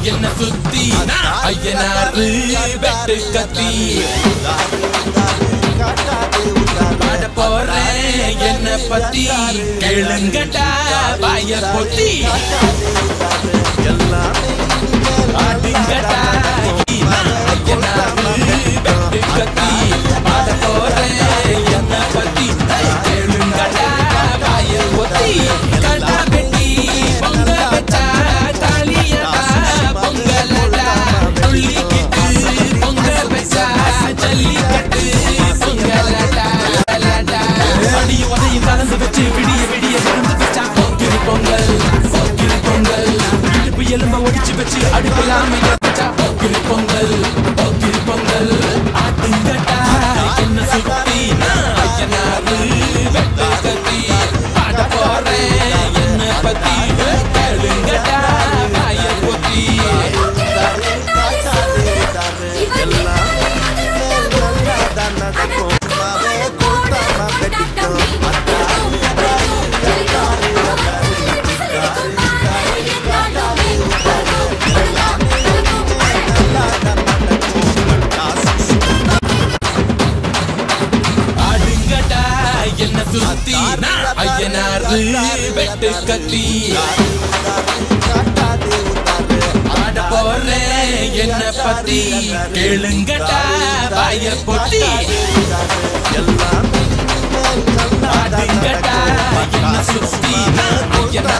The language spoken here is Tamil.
என்ன சுத்தி நான் ஐயனாரு வெட்டு கத்தி பாட போறேன் என்ன பத்தி கேளுங்கடா வாய பொத்தி ஆடுங்கடா நான் ஐயனாரு வெட்டு கத்தி பாட போறேன் என்ன பத்தி கேளுங்கடா வாய பொத்தி கடா வெட்டி பொங்க வச்சா தாலியடா பொங்கலடா துள்ளிக்கிட்டு பொங்க வச்சா ஜல்லிக்கட்டு பொங்கலடா லடா. அடியும் உதையும் கலந்து வச்சு விடிய விடிய விழுந்து வச்சா போக்கிரி பொங்கல் போக்கிரி பொங்கல் இடுப்பு எலும்ப ஒடிச்சு வச்சு அடுப்பில்லாம வச்சா போக்கிரி பொங்கல் போக்கிரி பொங்கல் ஆட்டுங்கட்டா என்ன சுத்தி நான் ஐயனாரு வெட்டு கத்தி பாட போறேன் என்ன பத்தி கேளுங்கட்டா வாய பொத்தி ஆடுங்கடா என்ன சுத்தி நான் ஐயனாரு வெட்டு கத்தி ஆட போறேன் என்ன பத்தி கேளுங்கடா வாய பொத்தி ஆடுங்கடா என்ன சுத்தி நான் ஐயனாரு